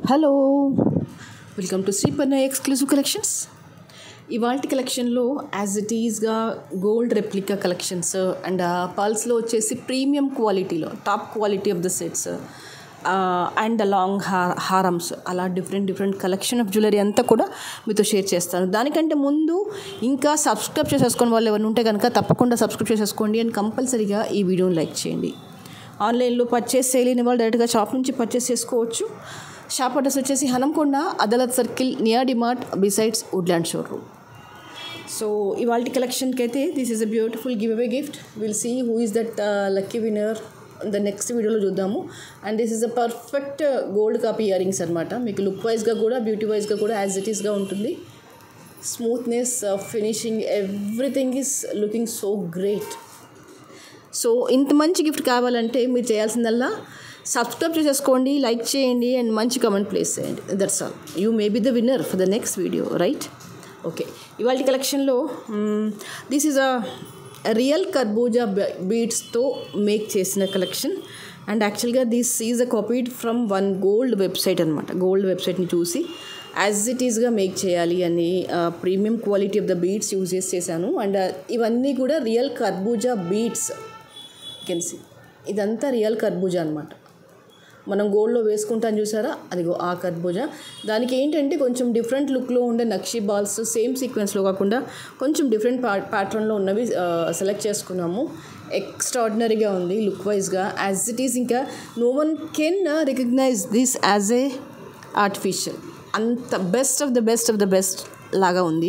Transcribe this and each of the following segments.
Hello welcome to Sripanna exclusive collections ఇవాళ కలెక్షన్లో as it ఈస్గా గోల్డ్ రెప్లికా కలెక్షన్స్ అండ్ పల్స్లో వచ్చేసి ప్రీమియం క్వాలిటీలో top quality of the sets and long హార్ హారమ్స్ అలా different different collection of jewellery అంతా కూడా మీతో షేర్ చేస్తాను దానికంటే ముందు ఇంకా సబ్స్క్రైబ్ చేసేసుకుని వాళ్ళు ఎవరు ఉంటే కనుక తప్పకుండా సబ్స్క్రైబ్ చేసేసుకోండి అండ్ కంపల్సరీగా ఈ వీడియోని లైక్ చేయండి ఆన్లైన్లో పర్చేస్ చేయలేని వాళ్ళు డైరెక్ట్గా షాప్ నుంచి పర్చేస్ చేసుకోవచ్చు షాప్ అడ్రస్ వచ్చేసి Hanamkonda Adalat circle near DMart besides Woodland showroom so ఇవాళ కలెక్షన్కి అయితే this is a beautiful give away gift will see who is that lucky winner the next వీడియోలో చూద్దాము and this is a perfect gold copy earrings అనమాట మీకు look వైజ్గా కూడా beauty వైజ్గా కూడా యాజ్ ఇట్ ఈస్గా ఉంటుంది smoothness finishing everything is looking so great so ఇంత మంచి గిఫ్ట్ కావాలంటే మీరు చేయాల్సిందల్లా సబ్స్క్రైబ్ చేసేసుకోండి లైక్ చేయండి అండ్ మంచి కమెంట్ ప్లేస్ చేయండి that's all you may be the winner for the next video right okay ఇవాళ కలెక్షన్లో this is a real karbooja బీడ్స్తో మేక్ చేసిన కలెక్షన్ అండ్ యాక్చువల్గా this is a copied from one gold website అనమాట గోల్డ్ వెబ్సైట్ని చూసి యాజ్ ఇట్ ఈస్గా మేక్ చేయాలి అని premium quality of the beads use చేసి చేశాను అండ్ ఇవన్నీ కూడా real karbooja beads can see ఇదంతా రియల్ కర్బూజా అనమాట మనం గోల్డ్లో వేసుకుంటాం చూసారా అదిగో ఆ కర్బూజా దానికి ఏంటంటే కొంచెం డిఫరెంట్ లుక్లో ఉండే నక్షి బాల్స్ సేమ్ సీక్వెన్స్లో కాకుండా కొంచెం డిఫరెంట్ పా ప్యాటర్న్లో ఉన్నవి సెలెక్ట్ చేసుకున్నాము ఎక్స్ట్రాడినరీగా ఉంది లుక్ వైజ్గా యాజ్ ఇట్ ఈస్ ఇంకా no one can recognise this as a artificial అంత best of the best of the best లాగా ఉంది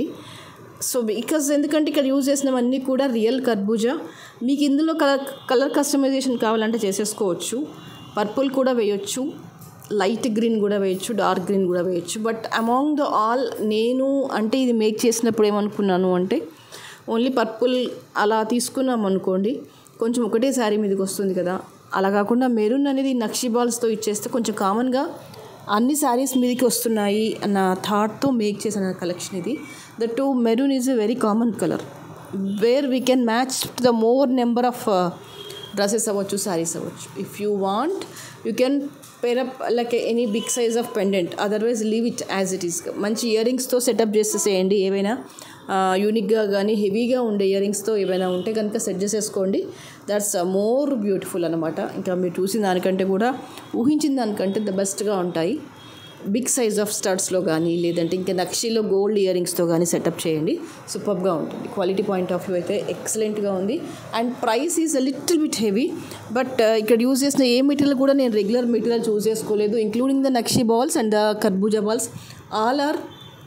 సో బికాజ్ ఎందుకంటే ఇక్కడ యూజ్ చేసినవన్నీ కూడా రియల్ కర్బూజా మీకు ఇందులో కలర్ కలర్ కస్టమైజేషన్ కావాలంటే చేసేసుకోవచ్చు పర్పుల్ కూడా వేయొచ్చు లైట్ గ్రీన్ కూడా వేయొచ్చు డార్క్ గ్రీన్ కూడా వేయొచ్చు బట్ అమాంగ్ ద ఆల్ నేను అంటే ఇది మేక్ చేసినప్పుడు ఏమనుకున్నాను అంటే ఓన్లీ పర్పుల్ అలా తీసుకున్నాం అనుకోండి కొంచెం ఒకటే శారీ మీదకి వస్తుంది కదా అలా కాకుండా మెరూన్ అనేది నక్షి బాల్స్తో ఇచ్చేస్తే కొంచెం కామన్గా అన్ని శారీస్ మీదకి వస్తున్నాయి అన్న థాట్తో మేక్ చేసిన కలెక్షన్ ఇది the two maroon is a very common colour where we can match the more number of dresses అవ్వచ్చు శారీస్ అవ్వచ్చు if you want you can pair up like any big size of pendant otherwise leave it as it is మంచి ఇయర్ రింగ్స్తో setup చేసేసేయండి ఏవైనా యూనిక్గా కానీ హెవీగా ఉండే ఇయర్ రింగ్స్తో ఏవైనా ఉంటే కనుక సెట్ చేసేసుకోండి దట్స్ మోర్ బ్యూటిఫుల్ అనమాట ఇంకా మీరు చూసిన దానికంటే కూడా ఊహించిన దానికంటే ద బెస్ట్గా ఉంటాయి బిగ్ సైజ్ ఆఫ్ స్టడ్స్లో కానీ లేదంటే ఇంకా నక్షిలో గోల్డ్ ఇయర్ రింగ్స్తో కానీ సెటప్ చేయండి సూపర్గా ఉంటుంది క్వాలిటీ పాయింట్ ఆఫ్ వ్యూ అయితే ఎక్సలెంట్గా ఉంది and price is a little bit heavy but ఇక్కడ యూజ్ చేసిన ఏ మెటీరియల్ కూడా నేను రెగ్యులర్ మెటీరియల్ చూస్ చేసుకోలేదు including the nakshi balls and the karbooja balls all are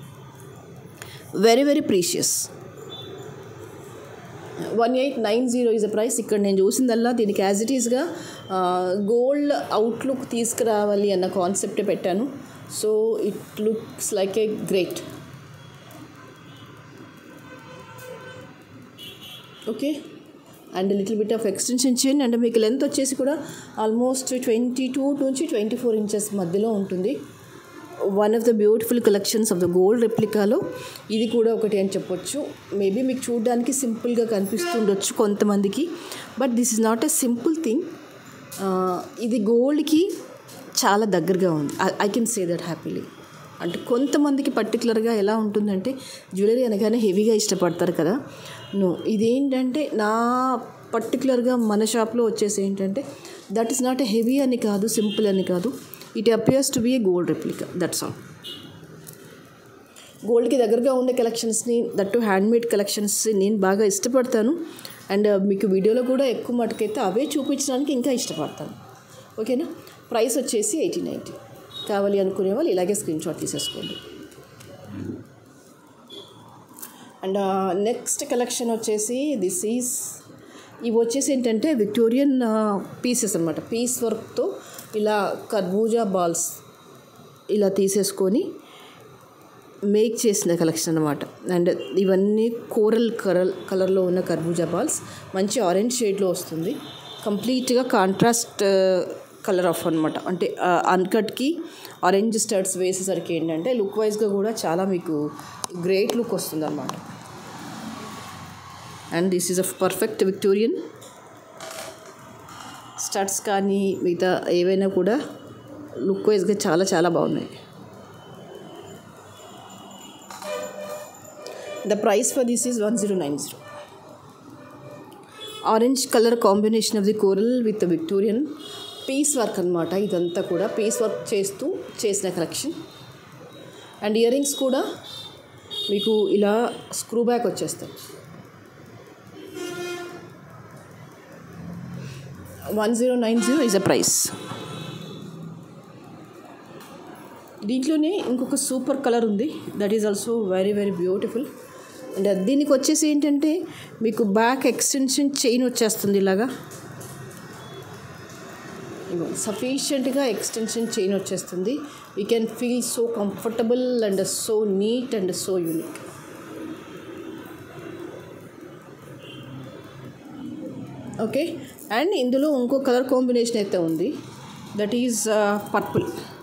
very very precious one eight nine zero is the price ఇక్కడ నేను చూసిందల్లా దీనికి as it ఈస్గా గోల్డ్ అవుట్లుక్ తీసుకురావాలి అన్న కాన్సెప్ట్ పెట్టాను so it looks like a great okay and little bit of extension చేయండి అంటే మీకు లెంత్ వచ్చేసి కూడా ఆల్మోస్ట్ ట్వంటీ టూ నుంచి ట్వంటీ ఫోర్ ఇంచెస్ మధ్యలో ఉంటుంది one of the beautiful collections of the gold రెప్లికాలో ఇది కూడా ఒకటి అని చెప్పొచ్చు మేబీ మీకు చూడడానికి సింపుల్గా కనిపిస్తుండొచ్చు కొంతమందికి but this is not a simple thing ఇది గోల్డ్కి చాలా దగ్గరగా ఉంది I can say that happily అంటే కొంతమందికి పర్టికులర్గా ఎలా ఉంటుందంటే జ్యువెలరీ అనగానే హెవీగా ఇష్టపడతారు కదా నో ఇదేంటంటే నా పర్టికులర్గా మన షాప్లో వచ్చేసి ఏంటంటే that is not a heavy అని కాదు సింపుల్ అని కాదు it appears to be a gold replica that's all గోల్డ్కి దగ్గరగా ఉండే కలెక్షన్స్ని దట్ టు హ్యాండ్మేడ్ కలెక్షన్స్ నేను బాగా ఇష్టపడతాను అండ్ మీకు వీడియోలో కూడా ఎక్కువ మటుకైతే అవే చూపించడానికి ఇంకా ఇష్టపడతాను ఓకేనా ప్రైస్ వచ్చేసి ఎయిటీ నైంటీ కావాలి అనుకునే వాళ్ళు ఇలాగే స్క్రీన్ షాట్ తీసేసుకోండి అండ్ నెక్స్ట్ కలెక్షన్ వచ్చేసి దిస్ ఈజ్ ఇవి వచ్చేసి ఏంటంటే విక్టోరియన్ పీసెస్ అనమాట పీస్ వర్క్తో ఇలా కర్బూజా బాల్స్ ఇలా తీసేసుకొని మేక్ చేసిన కలెక్షన్ అనమాట అండ్ ఇవన్నీ కోరల్ కలర్ కలర్లో ఉన్న కర్బూజా బాల్స్ మంచి ఆరెంజ్ షేడ్లో వస్తుంది కంప్లీట్గా కాంట్రాస్ట్ కలర్ ఆఫ్ అనమాట అంటే అన్కట్కి ఆరెంజ్ స్టడ్స్ వేసేసరికి ఏంటంటే లుక్ వైజ్గా కూడా చాలా మీకు గ్రేట్ లుక్ వస్తుంది అనమాట and this is a perfect Victorian studs కానీ మిగతా ఏవైనా కూడా లుక్ వైజ్గా చాలా చాలా బాగున్నాయి the price for this is one zero nine zero orange colour combination of the coral with Victorian piece work అనమాట ఇదంతా కూడా పీస్ వర్క్ చేస్తూ చేసిన కలెక్షన్ అండ్ ఇయర్ రింగ్స్ కూడా మీకు ఇలా స్క్రూ బ్యాక్ వచ్చేస్తాయి one zero nine zero is a price దీంట్లోనే ఇంకొక సూపర్ కలర్ ఉంది that is also very very beautiful and దీనికి వచ్చేసి ఏంటంటే మీకు బ్యాక్ ఎక్స్టెన్షన్ చైన్ వచ్చేస్తుంది ఇలాగా సఫిషియెంట్గా ఎక్స్టెన్షన్ చైన్ వచ్చేస్తుంది you can feel so comfortable and so neat and so unique okay and ఇందులో ఇంకో కలర్ కాంబినేషన్ అయితే ఉంది దట్ ఈజ్ పర్పుల్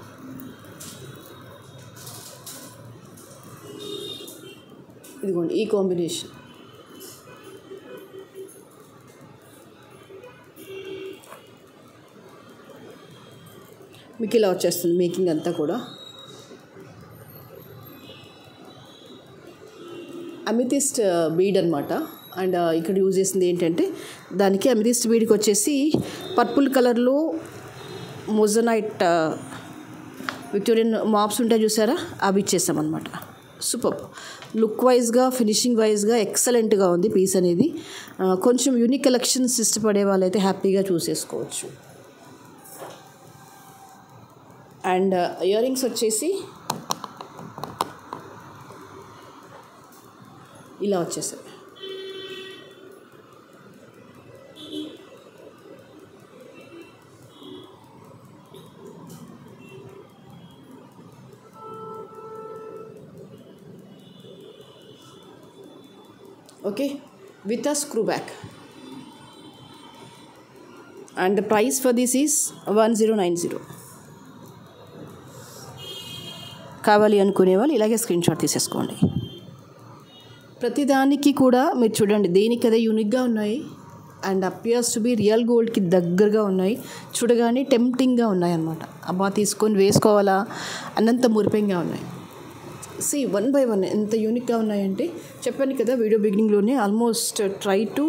ఇదిగోండి ఈ కాంబినేషన్ మీకు ఇలా వచ్చేస్తుంది మేకింగ్ అంతా కూడా అమితిస్ట్ బీడ్ అనమాట అండ్ ఇక్కడ యూజ్ చేసింది ఏంటంటే దానికి అమితిస్ట్ బీడ్కి వచ్చేసి పర్పుల్ కలర్లో మొజనైట్ విక్టోరియన్ మాప్స్ ఉంటాయి చూసారా అవి ఇచ్చేసామన్నమాట సూపర్ లుక్ వైజ్గా ఫినిషింగ్ వైజ్గా ఎక్సలెంట్గా ఉంది పీస్ అనేది కొంచెం యూనిక్ కలెక్షన్స్ ఇష్టపడే వాళ్ళైతే హ్యాపీగా చూసేసుకోవచ్చు అండ్ ఇయర్ రింగ్స్ వచ్చేసి ఇలా వచ్చేసాయి okay with a screw back and the price for this is 1090 కావాలి అనుకునే వాళ్ళు ఇలాగే స్క్రీన్ షాట్ తీసేసుకోండి ప్రతిదానికి కూడా మీరు చూడండి దేనికి అదే యూనిక్గా ఉన్నాయి and appears to be real గోల్డ్కి దగ్గరగా ఉన్నాయి చూడగానే టెంప్టింగ్గా ఉన్నాయి అన్నమాట అబ్బా తీసుకొని వేసుకోవాలా అన్నంత మురిపెంగా ఉన్నాయి సి వన్ బై వన్ ఎంత యూనిక్గా ఉన్నాయంటే చెప్పాను కదా వీడియో బిగినింగ్లోనే ఆల్మోస్ట్ ట్రై టు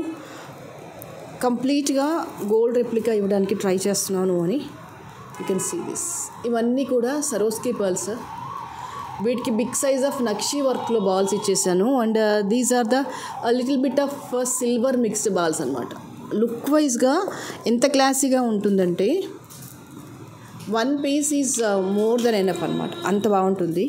కంప్లీట్గా గోల్డ్ రెప్లికా ఇవ్వడానికి ట్రై చేస్తున్నాను అని యూ కెన్ సీ దిస్ ఇవన్నీ కూడా సరోస్కి పర్ల్స్ వీటికి బిగ్ సైజ్ ఆఫ్ నక్షి వర్క్లో బాల్స్ ఇచ్చేసాను and these are the little bit of silver mixed balls అనమాట లుక్ వైజ్గా ఎంత క్లాసీగా ఉంటుందంటే one piece is more than enough అనమాట అంత బాగుంటుంది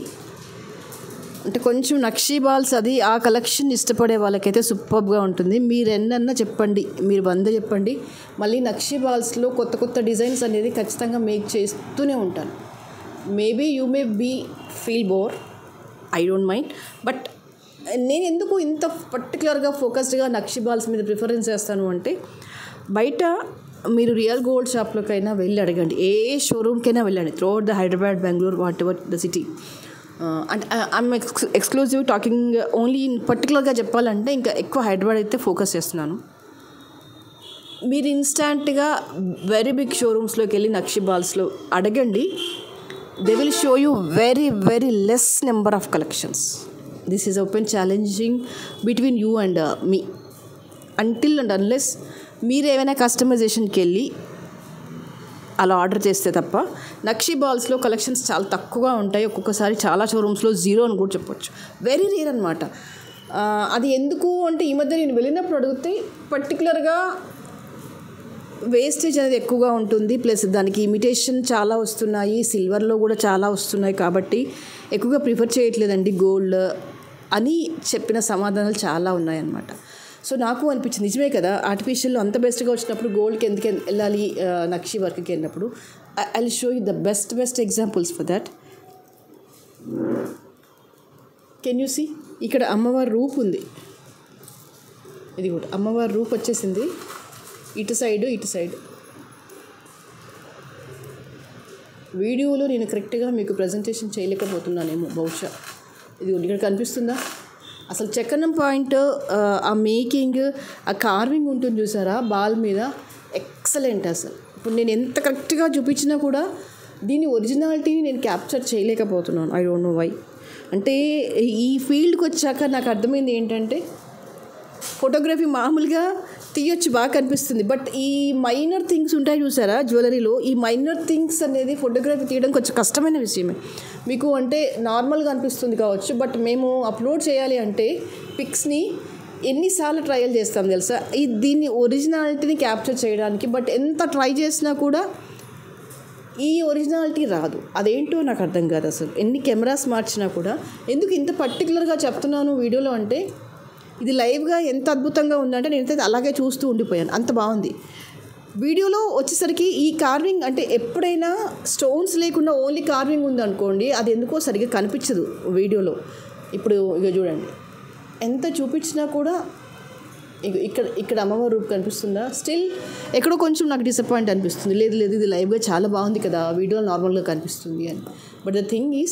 అంటే కొంచెం నక్షీ బాల్స్ అది ఆ కలెక్షన్ ఇష్టపడే వాళ్ళకైతే సూపర్గా ఉంటుంది మీరు ఎన్నన్నా చెప్పండి మీరు వంద చెప్పండి మళ్ళీ నక్షీ బాల్స్లో కొత్త కొత్త డిజైన్స్ అనేది ఖచ్చితంగా మేక్ చేస్తూనే ఉంటాను maybe you may be feel bore I don't mind but నేను ఎందుకు ఇంత పర్టికులర్గా ఫోకస్డ్గా నక్షి బాల్స్ మీద ప్రిఫరెన్స్ చేస్తాను అంటే బయట మీరు రియల్ గోల్డ్ షాప్లోకైనా వెళ్ళి అడగండి ఏ షోరూమ్కైనా వెళ్ళండి through out the Hyderabad Bengaluru whatever the city అంటే I'm ex exclusive talking only in పర్టికులర్గా చెప్పాలంటే ఇంకా ఎక్కువ హైదరాబాద్ అయితే ఫోకస్ చేస్తున్నాను మీరు ఇన్స్టాంట్గా వెరీ బిగ్ షోరూమ్స్లోకి వెళ్ళి నక్షి బాల్స్లో అడగండి they will show you very very less number of collections this is open challenging between you and me until and unless మీరు ఏమైనా కస్టమైజేషన్కి వెళ్ళి అలా ఆర్డర్ చేస్తే తప్ప నక్షి బాల్స్లో కలెక్షన్స్ చాలా తక్కువగా ఉంటాయి ఒక్కొక్కసారి చాలా షోరూమ్స్లో జీరో అని కూడా చెప్పొచ్చు వెరీ రేర్ అనమాట అది ఎందుకు అంటే ఈ మధ్య నేను వెళ్ళినప్పుడు అడిగితే పర్టికులర్గా వేస్టేజ్ అనేది ఎక్కువగా ఉంటుంది ప్లస్ దానికి ఇమిటేషన్ చాలా వస్తున్నాయి సిల్వర్లో కూడా చాలా వస్తున్నాయి కాబట్టి ఎక్కువగా ప్రిఫర్ చేయట్లేదండి గోల్డ్ అని చెప్పిన సమాధానాలు చాలా ఉన్నాయన్నమాట సో నాకు అనిపించింది నిజమే కదా ఆర్టిఫిషియల్లో అంత బెస్ట్గా వచ్చినప్పుడు గోల్డ్కి ఎందుకు వెళ్ళాలి నక్షి వర్క్కి వెళ్ళినప్పుడు I show you the best best examples for that can you see ఇక్కడ అమ్మవారి రూప్ ఉంది ఇది కూడా అమ్మవారి రూప్ వచ్చేసింది ఇటు సైడ్ ఇటు సైడ్ వీడియోలో నేను కరెక్ట్గా మీకు ప్రజెంటేషన్ చేయలేకపోతున్నానేమో బహుశా ఇది ఇక్కడ కనిపిస్తుందా అసలు చక్కనం పాయింట్ ఆ మేకింగ్ ఆ కార్వింగ్ ఉంటుంది చూసారా బాల్ మీద ఎక్సలెంట్ అసలు ఇప్పుడు నేను ఎంత కరెక్ట్గా చూపించినా కూడా దీని ఒరిజినాలిటీని నేను క్యాప్చర్ చేయలేకపోతున్నాను ఐ డోంట్ నో వై అంటే ఈ ఫీల్డ్కి వచ్చాక నాకు అర్థమైంది ఏంటంటే ఫోటోగ్రఫీ మామూలుగా తీయొచ్చు బాగా కనిపిస్తుంది బట్ ఈ మైనర్ థింగ్స్ ఉంటాయి చూసారా జ్యువెలరీలో ఈ మైనర్ థింగ్స్ అనేది ఫోటోగ్రఫీ తీయడం కొంచెం కష్టమైన విషయమే మీకు అంటే నార్మల్గా అనిపిస్తుంది కావచ్చు బట్ మేము అప్లోడ్ చేయాలి అంటే పిక్స్ని ఎన్నిసార్లు ట్రయల్ చేస్తాం తెలుసా ఈ దీన్ని ఒరిజినాలిటీని క్యాప్చర్ చేయడానికి బట్ ఎంత ట్రై చేసినా కూడా ఈ ఒరిజినాలిటీ రాదు అదేంటో నాకు అర్థం కాదు అసలు ఎన్ని కెమెరాస్ మార్చినా కూడా ఎందుకు ఇంత పర్టికులర్గా చెప్తున్నాను వీడియోలో అంటే ఇది లైవ్గా ఎంత అద్భుతంగా ఉందంటే నేనైతే అలాగే చూస్తూ ఉండిపోయాను అంత బాగుంది వీడియోలో వచ్చేసరికి ఈ కార్వింగ్ అంటే ఎప్పుడైనా స్టోన్స్ లేకుండా ఓన్లీ కార్వింగ్ ఉందనుకోండి అది ఎందుకో సరిగ్గా కనిపించదు వీడియోలో ఇప్పుడు ఇక చూడండి ఎంత చూపించినా కూడా ఇక ఇక్కడ ఇక్కడ అమ్మవారి రూపు కనిపిస్తుందా స్టిల్ ఎక్కడో కొంచెం నాకు డిసప్పాయింట్ అనిపిస్తుంది లేదు లేదు ఇది లైవ్గా చాలా బాగుంది కదా వీడియో నార్మల్గా కనిపిస్తుంది అని but the thing is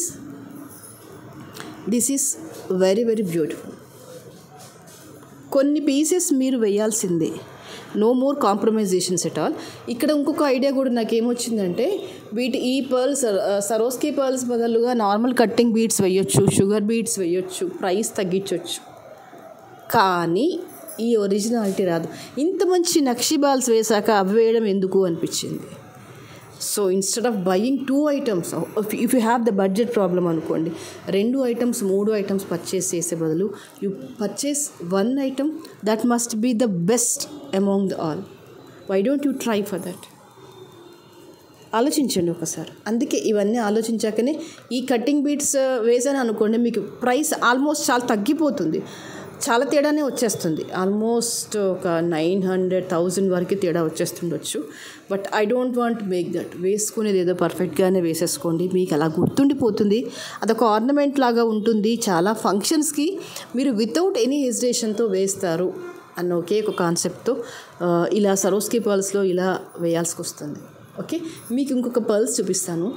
this is very very beautiful కొన్ని పీసెస్ మీరు వేయాల్సిందే no more compromisations at all ఇక్కడ ఇంకొక ఐడియా కూడా నాకు ఏమొచ్చిందంటే వీటి ఈ పర్ల్స్ సరోస్కి పర్ల్స్ బదులుగా నార్మల్ కట్టింగ్ బీడ్స్ వేయొచ్చు షుగర్ బీడ్స్ వేయొచ్చు ప్రైస్ తగ్గించవచ్చు కానీ ఈ ఒరిజినాలిటీ రాదు ఇంత మంచి నక్షి బాల్స్ వేసాక అవి వేయడం ఎందుకు అనిపించింది so instead of buying two items if you have the budget problem అనుకోండి రెండు ఐటమ్స్ మూడు ఐటమ్స్ పర్చేస్ చేసే బదులు you purchase one item that must be the best among the all why don't you try for that ఆలోచించండి ఒకసారి అందుకే ఇవన్నీ ఆలోచించాకనే ఈ కటింగ్ బీట్స్ వేసాను అనుకోండి మీకు ప్రైస్ ఆల్మోస్ట్ చాలా తగ్గిపోతుంది చాలా తేడానే వచ్చేస్తుంది ఆల్మోస్ట్ ఒక నైన్ హండ్రెడ్ థౌజండ్ వరకు తేడా వచ్చేస్తుండొచ్చు but I don't want make that వేసుకునేది ఏదో పర్ఫెక్ట్గానే వేసేసుకోండి మీకు అలా గుర్తుండిపోతుంది అదొక ఆర్నమెంట్ లాగా ఉంటుంది చాలా ఫంక్షన్స్కి మీరు వితౌట్ ఎనీ హెజిటేషన్తో వేస్తారు అన్న ఒకే ఒక కాన్సెప్ట్తో ఇలా సరోస్కి పర్ల్స్లో ఇలా వేయాల్సి వస్తుంది ఓకే మీకు ఇంకొక పర్ల్స్ చూపిస్తాను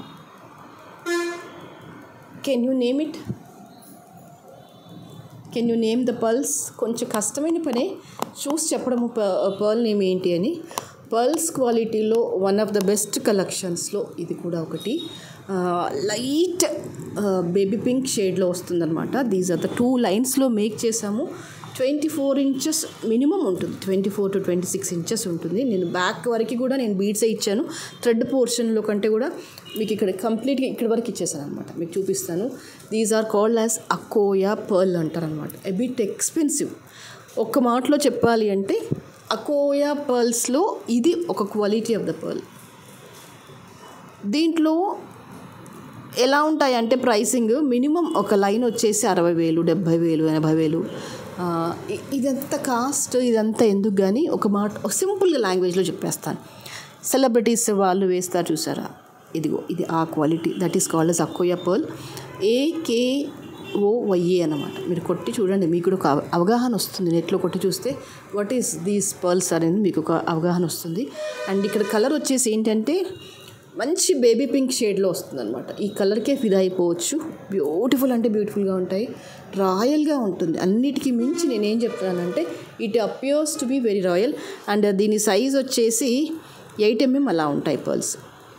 can you name it can you name the pearls కొంచెం కష్టమైన పనే చూసి చెప్పడము పర్ల్ నేమ్ ఏంటి అని పర్ల్స్ క్వాలిటీలో వన్ ఆఫ్ ద బెస్ట్ కలెక్షన్స్లో ఇది కూడా ఒకటి లైట్ బేబీ పింక్ షేడ్లో వస్తుందన్నమాట దీస్ ఆర్ ద టూ లైన్స్లో మేక్ చేసాము ట్వంటీ ఫోర్ ఇంచెస్ మినిమం ఉంటుంది twenty four to twenty six inches ఉంటుంది నేను బ్యాక్ వరకు కూడా నేను బీడ్సే ఇచ్చాను థ్రెడ్ పోర్షన్లో కంటే కూడా మీకు ఇక్కడ కంప్లీట్గా ఇక్కడ వరకు ఇచ్చేసాను అనమాట మీకు చూపిస్తాను these are called as Akoya pearl అంటారనమాట ఎ బిట్ ఎక్స్పెన్సివ్ ఒక్క మాటలో చెప్పాలి అంటే అకోయా పర్ల్స్లో ఇది ఒక క్వాలిటీ ఆఫ్ ద పర్ల్ దీంట్లో ఎలా ఉంటాయి అంటే ప్రైసింగ్ మినిమం ఒక లైన్ వచ్చేసి అరవై వేలు డెబ్భై వేలు ఎనభై వేలు ఇదంతా కాస్ట్ ఇదంతా ఎందుకు కానీ ఒక మాట సింపుల్గా లాంగ్వేజ్లో చెప్పేస్తాను సెలబ్రిటీస్ వాళ్ళు వేస్తారు చూసారా ఇదిగో ఇది ఆ quality that is called as Akoya pearl A K O Y A అనమాట మీరు కొట్టి చూడండి మీకు కూడా ఒక అవగాహన వస్తుంది నెట్లో కొట్టి చూస్తే వాట్ ఈస్ దీస్ పర్ల్స్ అనేది మీకు ఒక అవగాహన వస్తుంది అండ్ ఇక్కడ కలర్ వచ్చేసి ఏంటంటే మంచి బేబీ పింక్ షేడ్లో వస్తుంది అనమాట ఈ కలర్కే ఫిదా అయిపోవచ్చు బ్యూటిఫుల్ అంటే బ్యూటిఫుల్గా ఉంటాయి రాయల్గా ఉంటుంది అన్నిటికీ మించి నేనేం చెప్తున్నానంటే it appears to be very royal and దీని సైజ్ వచ్చేసి ఎయిట్ ఎంఎం అలా ఉంటాయి pearls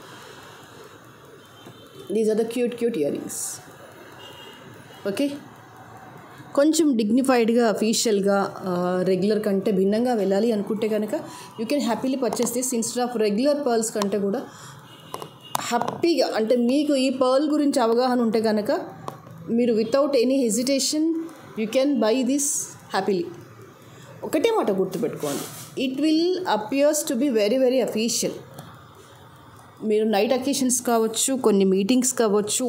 these are the cute cute earrings okay కొంచెం డిగ్నిఫైడ్గా అఫీషియల్గా రెగ్యులర్ కంటే భిన్నంగా వెళ్ళాలి అనుకుంటే కనుక you can happily purchase this instead of regular pearls కంటే కూడా హ్యాపీగా అంటే మీకు ఈ పర్ల్ గురించి అవగాహన ఉంటే కనుక మీరు without any hesitation you can buy this happily ఒకటే మాట గుర్తుపెట్టుకోండి it will appears to be very very official మీరు నైట్ అకేషన్స్ కావచ్చు కొన్ని మీటింగ్స్ కావచ్చు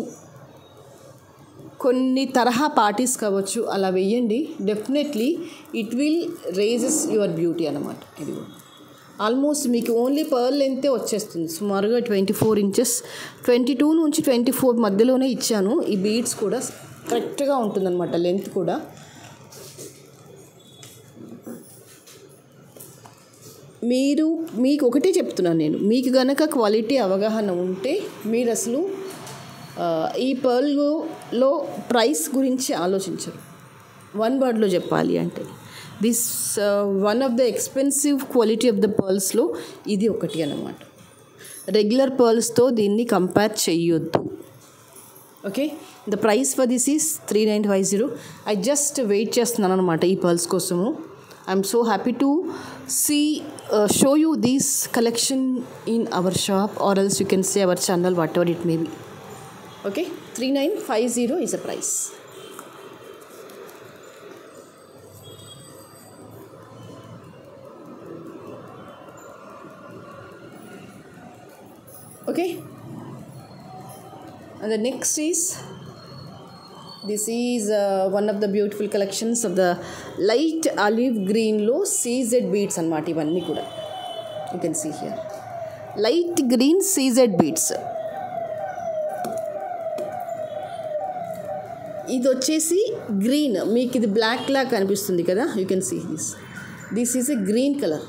కొన్ని తరహా పార్టీస్ కావచ్చు అలా వెయ్యండి definitely it will raises your beauty అనమాట ఇది ఆల్మోస్ట్ మీకు ఓన్లీ పర్ల్ లెంతే వచ్చేస్తుంది సుమారుగా twenty four inches twenty two నుంచి ట్వంటీ ఫోర్ మధ్యలోనే ఇచ్చాను ఈ బీడ్స్ కూడా కరెక్ట్గా ఉంటుందన్నమాట లెంత్ కూడా మీరు మీకు ఒకటే చెప్తున్నాను నేను మీకు గనక క్వాలిటీ అవగాహన ఉంటే మీరు అసలు ఈ పర్ల్లో ప్రైస్ గురించి ఆలోచించరు వన్ వర్డ్లో చెప్పాలి అంటే this one of the expensive quality of the పర్ల్స్లో ఇది ఒకటి అనమాట రెగ్యులర్ పర్ల్స్తో దీన్ని కంపేర్ చెయ్యొద్దు okay the price for this is three nine five zero I just wait చేస్తున్నాను అనమాట ఈ పర్ల్స్ కోసము I'm so happy to see show you these collection in our shop or else you can say our channel whatever it may be okay three nine five zero is a price okay and the next is this is uh, one of the beautiful collections of the light olive green లో CZ beads అనమాట ఇవన్నీ కూడా you can see here light green CZ beads ఇది వచ్చేసి green మీకు ఇది black లాగా కనిపిస్తుంది కదా you can see this this is a green colour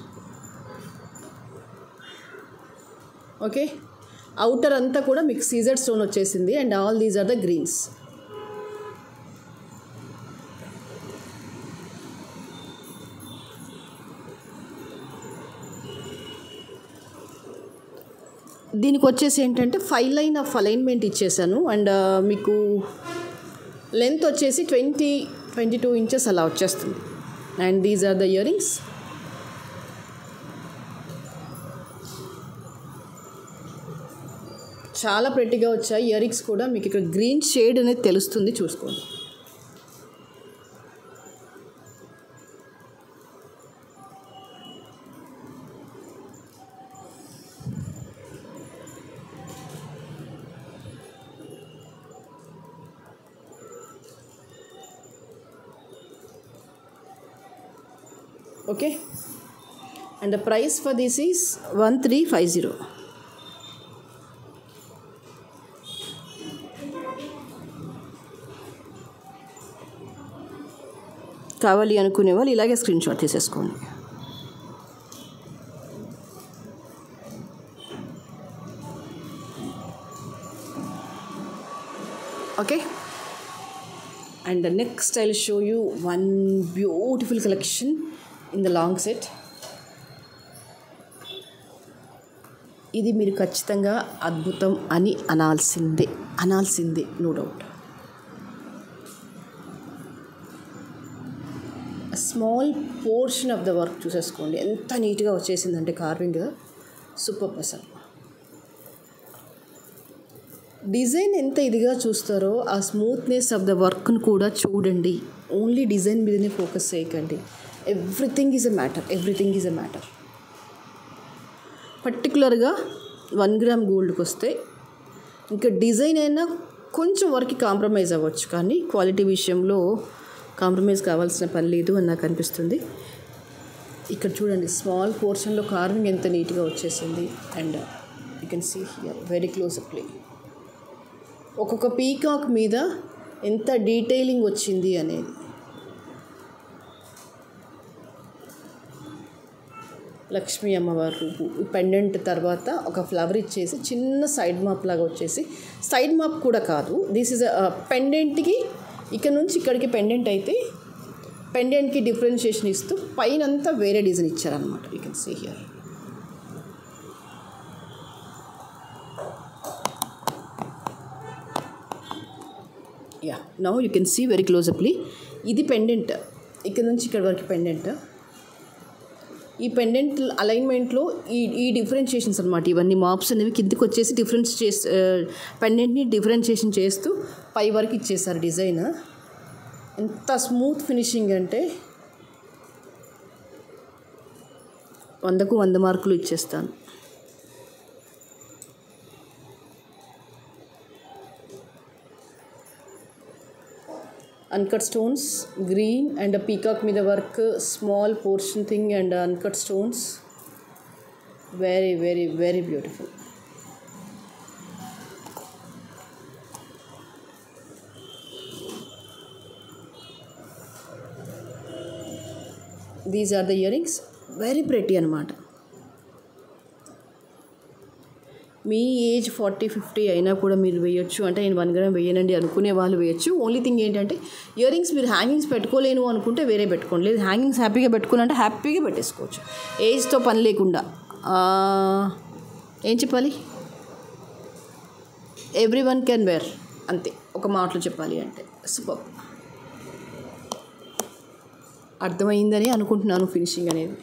okay outer అంతా కూడా మీకు సీజర్ స్టోన్ వచ్చేసింది and all these are the greens దీనికి వచ్చేసి ఏంటంటే ఫైవ్ లైన్ ఆఫ్ అలైన్మెంట్ ఇచ్చేసాను అండ్ మీకు లెంత్ వచ్చేసి ట్వంటీ ట్వంటీ టూ ఇంచెస్ అలా వచ్చేస్తుంది and these are the earrings చాలా ప్రెట్టిగా వచ్చాయి ఇయర్ రింగ్స్ కూడా మీకు ఇక్కడ గ్రీన్ షేడ్ అనేది తెలుస్తుంది చూసుకోండి okay and the price for this is 1350 కావాలి అనుకునే వాళ్ళు ఇలాగే స్క్రీన్ షాట్ తీసేసుకోండి okay and next I show you one beautiful collection in the long set ఇది మీరు ఖచ్చితంగా అద్భుతం అని అనాల్సిందే అనాల్సిందే no doubt small portion of the work చూసేసుకోండి ఎంత నీట్గా వచ్చేసిందంటే కార్వింగ్ సూపర్ అసలు డిజైన్ ఎంత ఇదిగా చూస్తారో ఆ స్మూత్నెస్ ఆఫ్ ద వర్క్ను కూడా చూడండి ఓన్లీ డిజైన్ మీదనే ఫోకస్ చేయకండి everything is a matter everything is a matter పర్టికులర్గా వన్ గ్రామ్ గోల్డ్కి వస్తే ఇంకా డిజైన్ అయినా కొంచెం వరకు కాంప్రమైజ్ అవ్వచ్చు కానీ క్వాలిటీ విషయంలో కాంప్రమైజ్ కావాల్సిన పని లేదు అని నాకు అనిపిస్తుంది ఇక్కడ చూడండి స్మాల్ పోర్షన్లో కార్వింగ్ ఎంత నీట్గా వచ్చేసింది and you can see here very close play ఒక్కొక్క పీకాక్ మీద ఎంత డీటెయిలింగ్ వచ్చింది అనేది లక్ష్మీ అమ్మవారి రూపు ఈ పెండెంట్ తర్వాత ఒక ఫ్లవర్ ఇచ్చేసి చిన్న సైడ్ మాప్ లాగా వచ్చేసి సైడ్ మాప్ కూడా కాదు దిస్ ఇస్ పెండెంట్కి ఇక్కడ నుంచి ఇక్కడికి పెండెంట్ అయితే పెండెంట్కి డిఫరెన్షియేషన్ ఇస్తూ పైన అంతా వేరే డిజైన్ ఇచ్చారనమాట you can see here ya now you can see very closely ఇది పెండెంట్ ఇక్కడ నుంచి ఇక్కడ వరకు పెండెంట్ ఈ పెండెంట్ అలైన్మెంట్లో ఈ ఈ డిఫరెన్షియేషన్స్ అనమాట ఇవన్నీ మాప్స్ అనేవి కిందకి వచ్చేసి డిఫరెన్స్ చేసి పెండెంట్ని డిఫరెన్షియేషన్ చేస్తూ పై వరకు ఇచ్చేసారు డిజైన్ ఎంత స్మూత్ ఫినిషింగ్ అంటే వందకు వంద మార్కులు ఇచ్చేస్తాను uncut stones green and a peacock మీద work small portion thing and uncut stones very very very beautiful these are the earrings very pretty అనమాట మీ ఏజ్ ఫార్టీ ఫిఫ్టీ అయినా కూడా మీరు వేయొచ్చు అంటే నేను వన్ గ్రామ్ వేయనండి అనుకునే వాళ్ళు వేయొచ్చు ఓన్లీ థింగ్ ఏంటంటే ఇయర్ రింగ్స్ మీరు హ్యాంగింగ్స్ పెట్టుకోలేను అనుకుంటే వేరే పెట్టుకోండి లేదు హ్యాంగింగ్స్ హ్యాపీగా పెట్టుకోవాలంటే హ్యాపీగా పెట్టేసుకోవచ్చు ఏజ్తో పని లేకుండా ఏం చెప్పాలి ఎవ్రీ వన్ కెన్ వేర్ అంతే ఒక మాటలో చెప్పాలి అంటే సూపర్ అర్థమైందని అనుకుంటున్నాను ఫినిషింగ్ అనేది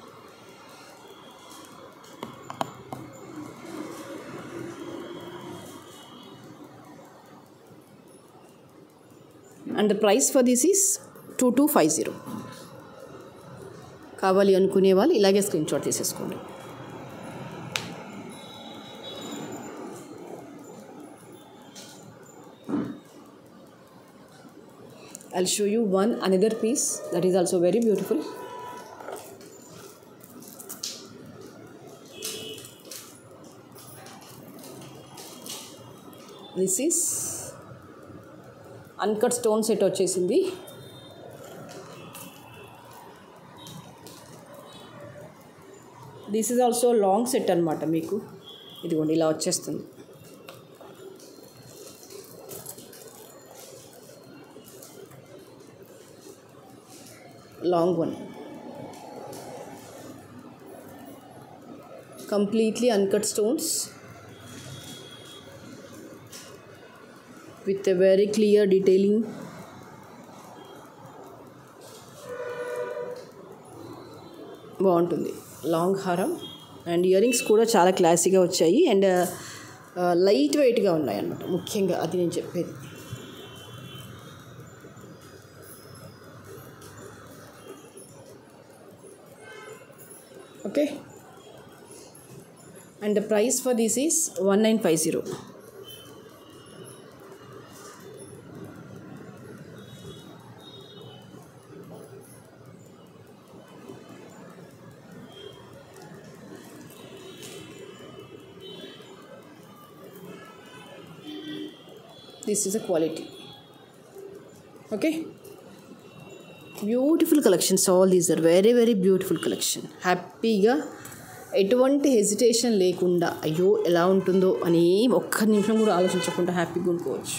and the price for this is two two five zero కావాలి అనుకునే వాళ్ళు ఇలాగే స్క్రీన్ షాట్ తీసేసుకోండి I'll show you one another piece that is also very beautiful. This is uncut stone set వచ్చేసింది this is also long set అనమాట మీకు ఇదిగోండి ఇలా వచ్చేస్తుంది long one completely uncut stones with a very clear detailing బాగుంటుంది long హారం and earrings కూడా చాలా క్లాసీగా వచ్చాయి అండ్ లైట్ వెయిట్గా ఉన్నాయి అన్నమాట ముఖ్యంగా అది నేను చెప్పేది okay and the price for this is 1950 this is a quality okay beautiful collections all these are very very beautiful collection హ్యాపీగా ఎటువంటి హెజిటేషన్ లేకుండా అయ్యో ఎలా ఉంటుందో అని ఒక్క నిమిషం కూడా ఆలోచించకుండా హ్యాపీగా ఉండుకోవచ్చు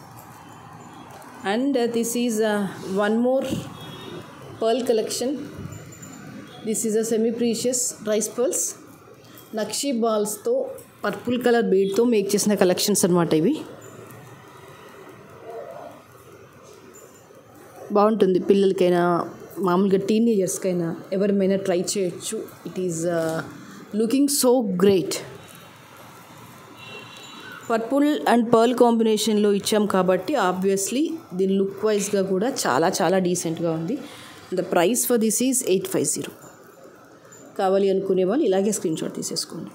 and this is one more pearl collection this is a semi precious rice pearls నక్షీ బాల్స్తో పర్పుల్ కలర్ బీడ్తో మేక్ చేసిన కలెక్షన్స్ అనమాట ఇవి బాగుంటుంది పిల్లలకైనా మామూలుగా టీనేజర్స్కైనా ఎవరిమైనా ట్రై చేయొచ్చు it is looking so great purple and pearl కాంబినేషన్లో ఇచ్చాం కాబట్టి ఆబ్వియస్లీ దీని లుక్ వైజ్గా కూడా చాలా చాలా డీసెంట్గా ఉంది the price for this is eight five zero కావాలి అనుకునే వాళ్ళు ఇలాగే స్క్రీన్ షాట్ తీసేసుకోండి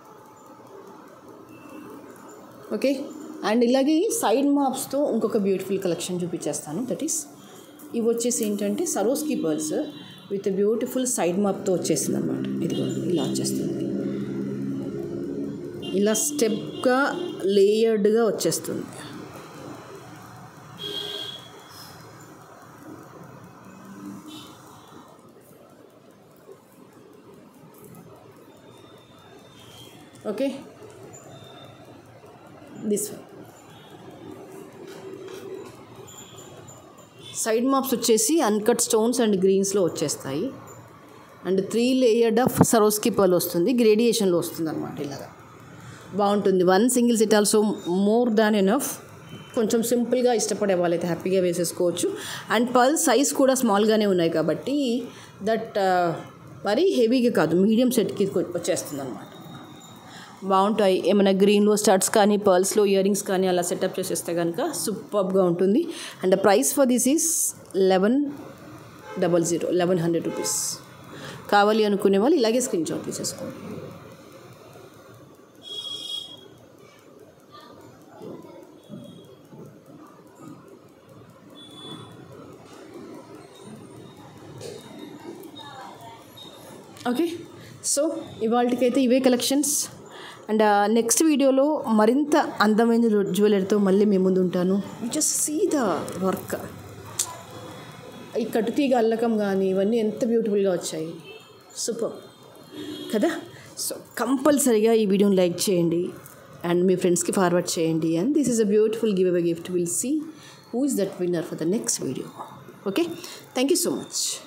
ఓకే అండ్ ఇలాగే సైడ్ మాప్స్తో ఇంకొక బ్యూటిఫుల్ కలెక్షన్ చూపించేస్తాను దట్ ఈస్ ఇవి వచ్చేసి ఏంటంటే Swarovski pearls with beautiful side మాప్తో వచ్చేసింది అనమాట ఇది ఇలా వచ్చేస్తుంది ఇలా స్టెప్గా లేయర్డ్గా వచ్చేస్తుంది okay this one side maps వచ్చేసి అన్కట్ స్టోన్స్ అండ్ గ్రీన్స్లో వచ్చేస్తాయి and three layered of Swarovski pearl వస్తుంది గ్రేడియేషన్లో వస్తుంది అనమాట ఇలాగా బాగుంటుంది one single set also more than enough కొంచెం సింపుల్గా ఇష్టపడే వాళ్ళైతే హ్యాపీగా వేసేసుకోవచ్చు అండ్ పర్ల్ సైజ్ కూడా స్మాల్గానే ఉన్నాయి కాబట్టి దట్ మరీ హెవీగా కాదు మీడియం సెట్కి వచ్చేస్తుంది అనమాట బాగుంటాయి ఏమైనా గ్రీన్లో స్టడ్స్ కానీ పర్ల్స్లో ఇయర్ రింగ్స్ కానీ అలా సెటప్ చేసేస్తే కనుక సూపర్గా ఉంటుంది and the price for this is eleven double zero eleven hundred rupees కావాలి అనుకునే వాళ్ళు ఇలాగే స్క్రీన్ షాట్ తీసేసుకోండి ఓకే సో ఇవాళకైతే ఇవే కలెక్షన్స్ అండ్ నెక్స్ట్ వీడియోలో మరింత అందమైన జ్యువెలరీతో మళ్ళీ మీ ముందు ఉంటాను జస్ట్ సీ ద వర్క్ ఈ కట్టుతీగ అల్లకం కానీ ఇవన్నీ ఎంత బ్యూటిఫుల్గా వచ్చాయి సూపర్ కదా సో కంపల్సరీగా ఈ వీడియోని లైక్ చేయండి అండ్ మీ ఫ్రెండ్స్కి ఫార్వర్డ్ చేయండి and this is a beautiful give away gift will see who is that winner for the next video okay thank you so much